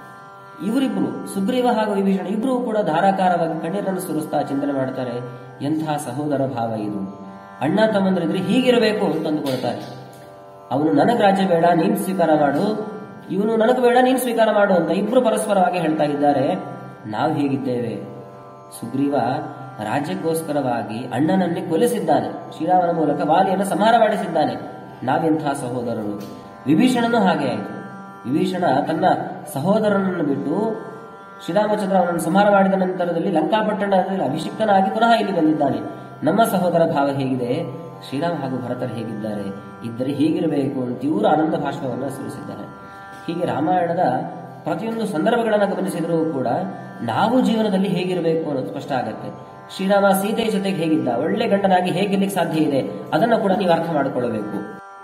ಇವರಿಬ್ರು ಸುಗ್ರೀವ ಹಾಗೂ ವಿಭೀಷಣ ಇಬ್ರು ಕೂಡ ಧಾರಾಕಾರವಾಗಿ ಕಣ್ಣೀರನ್ನು ಸುರಿಸ್ತಾ ಚಿಂತನೆ ಮಾಡ್ತಾರೆ ಎಂತಹ ಸಹೋದರ ಭಾವ ಇದು ಅಣ್ಣ ತಮ್ಮಂದ್ರಿದ್ರೆ ಹೀಗಿರಬೇಕು ಅಂತ ಅಂದುಕೊಳ್ತಾರೆ ಅವನು ನನಗ್ ರಾಜ್ಯ ಬೇಡ ನೀನ್ ಸ್ವೀಕಾರ ಮಾಡು ಇವನು ನನಗ್ ಬೇಡ ನೀನ್ ಸ್ವೀಕಾರ ಮಾಡು ಅಂತ ಇಬ್ರು ಪರಸ್ಪರವಾಗಿ ಹೇಳ್ತಾ ಇದ್ದಾರೆ ನಾವು ಹೇಗಿದ್ದೇವೆ ಸುಗ್ರೀವ ರಾಜ್ಯಕ್ಕೋಸ್ಕರವಾಗಿ ಅಣ್ಣನನ್ನೇ ಕೊಲಿಸಿದ್ದಾನೆ ಶ್ರೀರಾಮನ ಮೂಲಕ ವಾಲಿಯನ್ನು ಸಂಹಾರ ಮಾಡಿಸಿದ್ದಾನೆ ನಾವೆಂಥ ಸಹೋದರರು ವಿಭೀಷಣನೂ ಹಾಗೆ ಆಯಿತು ವಿಭೀಷಣ ತನ್ನ ಸಹೋದರನನ್ನು ಬಿಟ್ಟು ಶ್ರೀರಾಮಚಂದ್ರ ಅವನನ್ನು ಸಂಹಾರ ಮಾಡಿದ ನಂತರದಲ್ಲಿ ಲಂಕಾಪಟ್ಟಣದಲ್ಲಿ ಅಭಿಷಿಕ್ತನಾಗಿ ಪುನಃ ಇಲ್ಲಿ ಬಂದಿದ್ದಾನೆ ನಮ್ಮ ಸಹೋದರ ಭಾವ ಹೇಗಿದೆ ಶ್ರೀರಾಮ ಹಾಗೂ ಭರತರು ಹೇಗಿದ್ದಾರೆ ಇದ್ದರೆ ಹೀಗಿರಬೇಕು ಅಂತ ಇವರು ಆನಂದ ಭಾಷಣವನ್ನು ಸುರಿಸಿದ್ದಾರೆ ಹೀಗೆ ರಾಮಾಯಣದ ಪ್ರತಿಯೊಂದು ಸಂದರ್ಭಗಳನ್ನು ಗಮನಿಸಿದರೂ ಕೂಡ ನಾವು ಜೀವನದಲ್ಲಿ ಹೇಗಿರಬೇಕು ಅನ್ನೋದು ಸ್ಪಷ್ಟ ಆಗತ್ತೆ ಶ್ರೀರಾಮ ಸೀತೆ ಜೊತೆಗೆ ಹೇಗಿದ್ದ ಒಳ್ಳೆ ಗಂಡನಾಗಿ ಹೇಗಿರ್ಲಿಕ್ಕೆ ಸಾಧ್ಯ ಇದೆ ಅದನ್ನು ಕೂಡ ನೀವು ಅರ್ಥ ಮಾಡಿಕೊಳ್ಳಬೇಕು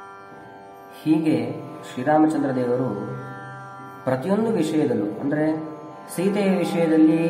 ಹೀಗೆ ಶ್ರೀರಾಮಚಂದ್ರ ದೇವರು ಪ್ರತಿಯೊಂದು ವಿಷಯದಲ್ಲೂ ಅಂದರೆ ಸೀತೆಯ ವಿಷಯದಲ್ಲಿ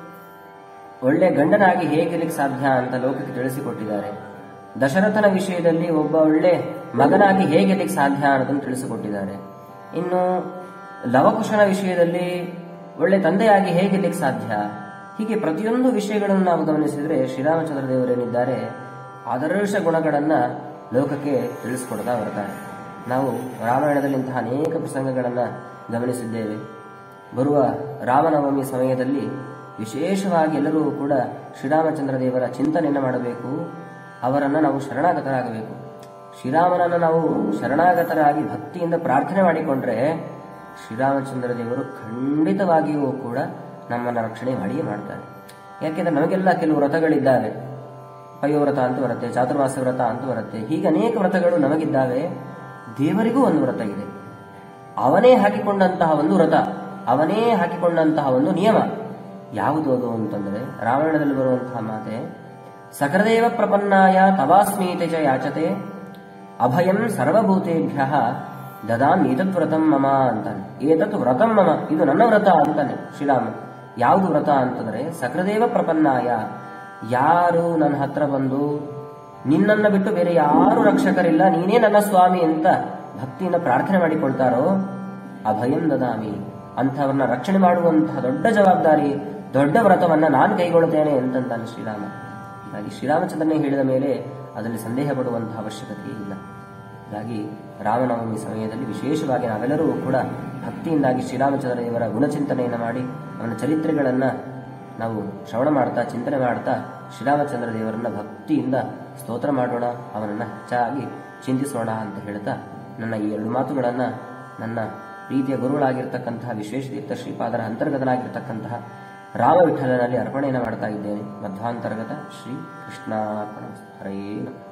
ಒಳ್ಳೆ ಗಂಡನಾಗಿ ಹೇಗಿರ್ಲಿಕ್ಕೆ ಸಾಧ್ಯ ಅಂತ ಲೋಕಕ್ಕೆ ತಿಳಿಸಿಕೊಟ್ಟಿದ್ದಾರೆ ದಶರಥನ ವಿಷಯದಲ್ಲಿ ಒಬ್ಬ ಒಳ್ಳೆ ಮಗನಾಗಿ ಹೇಗಿರ್ಲಿಕ್ಕೆ ಸಾಧ್ಯ ಅನ್ನೋದನ್ನು ತಿಳಿಸಿಕೊಟ್ಟಿದ್ದಾರೆ ಇನ್ನು ಲವಕುಶನ ವಿಷಯದಲ್ಲಿ ಒಳ್ಳೆ ತಂದೆಯಾಗಿ ಹೇಗಿರ್ಲಿಕ್ಕೆ ಸಾಧ್ಯ ಹೀಗೆ ಪ್ರತಿಯೊಂದು ವಿಷಯಗಳನ್ನು ನಾವು ಗಮನಿಸಿದರೆ ಶ್ರೀರಾಮಚಂದ್ರ ದೇವರೇನಿದ್ದಾರೆ ಆದರ್ಶ ಗುಣಗಳನ್ನ ಲೋಕಕ್ಕೆ ತಿಳಿಸಿಕೊಡ್ತಾ ಬರ್ತಾರೆ ನಾವು ರಾಮಾಯಣದಲ್ಲಿ ಇಂತಹ ಅನೇಕ ಪ್ರಸಂಗಗಳನ್ನು ಗಮನಿಸಿದ್ದೇವೆ ಬರುವ ರಾಮನವಮಿ ಸಮಯದಲ್ಲಿ ವಿಶೇಷವಾಗಿ ಎಲ್ಲರೂ ಕೂಡ ಶ್ರೀರಾಮಚಂದ್ರ ದೇವರ ಚಿಂತನೆಯನ್ನು ಮಾಡಬೇಕು ಅವರನ್ನು ನಾವು ಶರಣಾಗತರಾಗಬೇಕು ಶ್ರೀರಾಮನನ್ನು ನಾವು ಶರಣಾಗತರಾಗಿ ಭಕ್ತಿಯಿಂದ ಪ್ರಾರ್ಥನೆ ಮಾಡಿಕೊಂಡ್ರೆ ಶ್ರೀರಾಮಚಂದ್ರ ದೇವರು ಖಂಡಿತವಾಗಿಯೂ ಕೂಡ ನಮ್ಮನ್ನು ರಕ್ಷಣೆ ಮಾಡಿಯೇ ಮಾಡ್ತಾರೆ ಯಾಕೆಂದ್ರೆ ನಮಗೆಲ್ಲ ಕೆಲವು ವ್ರತಗಳಿದ್ದಾವೆ ಪಯೋವ್ರತ ಅಂತ ಬರುತ್ತೆ ಚಾತುರ್ಮಾಸ ವ್ರತ ಅಂತ ಬರುತ್ತೆ ಹೀಗೆ ಅನೇಕ ವ್ರತಗಳು ನಮಗಿದ್ದಾವೆ ದೇವರಿಗೂ ಒಂದು ವ್ರತ ಇದೆ ಅವನೇ ಹಾಕಿಕೊಂಡಂತಹ ಒಂದು ವ್ರತ ಅವನೇ ಹಾಕಿಕೊಂಡಂತಹ ಒಂದು ನಿಯಮ ಯಾವುದು ಅದು ಅಂತಂದ್ರೆ ರಾಮಾಯಣದಲ್ಲಿ ಬರುವಂತಹ ಮಾತೆ ಸಕರದೇವ ಪ್ರಪನ್ನಾಯ ತವಾಸ್ಮೀತೆ ಚ ಯಾಚತೆ ಅಭಯಂ ಸರ್ವಭೂತೇಭ್ಯ ದದಾಮ್ ಏತತ್ ವ್ರತಂ ಮಮ ಅಂತಾನೆ ಏತತ್ ವ್ರತಂ ಮಮ ಇದು ನನ್ನ ವ್ರತ ಅಂತಾನೆ ಶ್ರೀರಾಮ ಯಾವುದು ವ್ರತ ಅಂತಂದ್ರೆ ಸಕೃದೇವ ಪ್ರಪನ್ನಾಯ ಯಾರು ನನ್ನ ಹತ್ರ ಬಂದು ನಿನ್ನನ್ನ ಬಿಟ್ಟು ಬೇರೆ ಯಾರು ರಕ್ಷಕರಿಲ್ಲ ನೀನೇ ನನ್ನ ಸ್ವಾಮಿ ಅಂತ ಭಕ್ತಿಯಿಂದ ಪ್ರಾರ್ಥನೆ ಮಾಡಿಕೊಳ್ತಾರೋ ಅಭಯಂ ದದಾಮಿ ಅಂಥವ್ರನ್ನ ರಕ್ಷಣೆ ಮಾಡುವಂತಹ ದೊಡ್ಡ ಜವಾಬ್ದಾರಿ ದೊಡ್ಡ ವ್ರತವನ್ನ ನಾನು ಕೈಗೊಳ್ಳುತ್ತೇನೆ ಅಂತಂತಾನೆ ಶ್ರೀರಾಮ ಹೀಗಾಗಿ ಶ್ರೀರಾಮಚಂದ್ರನೇ ಹೇಳಿದ ಮೇಲೆ ಅದರಲ್ಲಿ ಸಂದೇಹ ಪಡುವಂತಹ ಅವಶ್ಯಕತೆ ಇಲ್ಲ ಹಾಗಾಗಿ ರಾಮನವಮಿ ಸಮಯದಲ್ಲಿ ವಿಶೇಷವಾಗಿ ನಾವೆಲ್ಲರೂ ಕೂಡ ಭಕ್ತಿಯಿಂದಾಗಿ ಶ್ರೀರಾಮಚಂದ್ರ ದೇವರ ಗುಣಚಿಂತನೆಯನ್ನು ಮಾಡಿ ಅವನ ಚರಿತ್ರೆಗಳನ್ನು ನಾವು ಶ್ರವಣ ಮಾಡ್ತಾ ಚಿಂತನೆ ಮಾಡ್ತಾ ಶ್ರೀರಾಮಚಂದ್ರ ದೇವರನ್ನ ಭಕ್ತಿಯಿಂದ ಸ್ತೋತ್ರ ಮಾಡೋಣ ಅವನನ್ನ ಹೆಚ್ಚಾಗಿ ಚಿಂತಿಸೋಣ ಅಂತ ಹೇಳ್ತಾ ನನ್ನ ಈ ಎರಡು ಮಾತುಗಳನ್ನ ನನ್ನ ಪ್ರೀತಿಯ ಗುರುಗಳಾಗಿರ್ತಕ್ಕಂತಹ ವಿಶ್ವೇಶತೀರ್ಥ ಶ್ರೀಪಾದರ ಅಂತರ್ಗತನಾಗಿರ್ತಕ್ಕಂತಹ ರಾಮ ವಿಠಲನಲ್ಲಿ ಅರ್ಪಣೆಯನ್ನು ಮಾಡ್ತಾ ಇದ್ದೇನೆ ಮಧ್ವಾಂತರ್ಗತ ಶ್ರೀ ಕೃಷ್ಣಾರ್ಪಣ ಹರೇ ನಮಃ